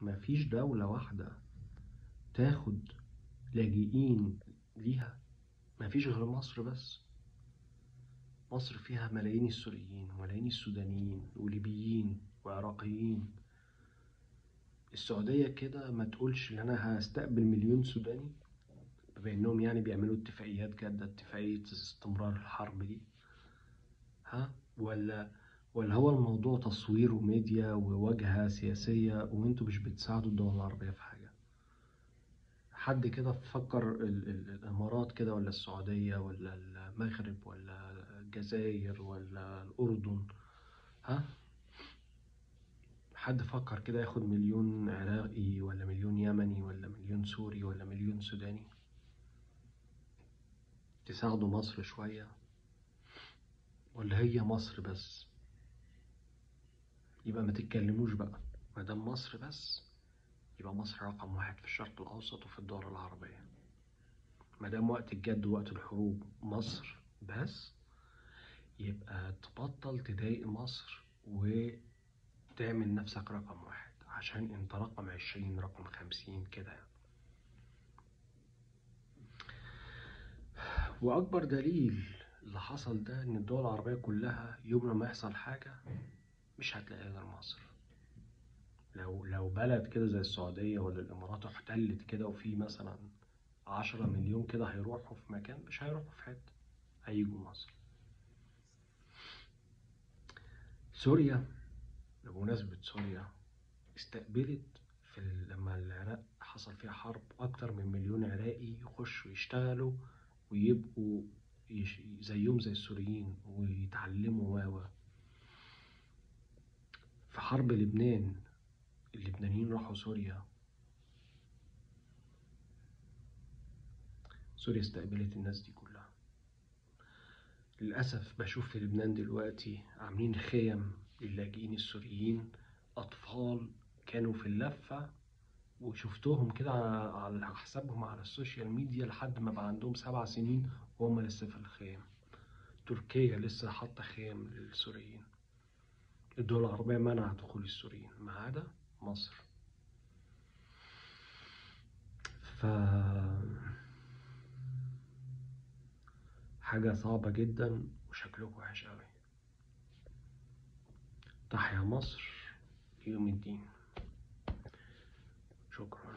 مفيش دولة واحدة تاخد لاجئين ليها مفيش غير مصر بس مصر فيها ملايين السوريين وملايين السودانيين وليبيين وعراقيين السعودية كده ما تقولش ان انا هستقبل مليون سوداني بما انهم يعني بيعملوا اتفاقيات جادة اتفاقية استمرار الحرب دي ها ولا ولا هو الموضوع تصوير وميديا وواجهة سياسية وانتوا مش بتساعدوا الدول العربية في حاجة حد كده فكر ال- ال- الامارات كده ولا السعودية ولا المغرب ولا الجزائر ولا الاردن ها حد فكر كده ياخد مليون عراقي ولا مليون يمني ولا مليون سوري ولا مليون سوداني تساعدوا مصر شوية ولا هي مصر بس يبقى ما تتكلموش بقى ما دام مصر بس يبقى مصر رقم واحد في الشرق الأوسط وفي الدول العربية ما دام وقت الجد ووقت الحروب مصر بس يبقى تبطل تضايق مصر وتعمل نفسك رقم واحد عشان انت رقم عشرين رقم خمسين كده يعني. وأكبر دليل اللي حصل ده إن الدول العربية كلها يوم ما يحصل حاجة مش هتلاقي غير مصر لو لو بلد كده زي السعودية ولا الإمارات احتلت كده وفي مثلا عشرة مليون كده هيروحوا في مكان مش هيروحوا في حتة هيجوا مصر سوريا بمناسبة سوريا استقبلت في ال- لما العراق حصل فيها حرب أكتر من مليون عراقي يخشوا يشتغلوا ويبقوا يش... زيهم زي السوريين ويتعلموا و و في حرب لبنان اللبنانيين راحوا سوريا سوريا استقبلت الناس دي كلها للأسف بشوف في لبنان دلوقتي عاملين خيم للاجئين السوريين أطفال كانوا في اللفة وشفتهم كده على على حسابهم على السوشيال ميديا لحد ما بقى عندهم سبع سنين وهم لسه في الخيم تركيا لسه حاطة خيم للسوريين الدول العربية منعت دخول السوريين ما عدا مصر ف حاجة صعبة جدا وشكلكم وحش قوي تحيا مصر يوم الدين شكرا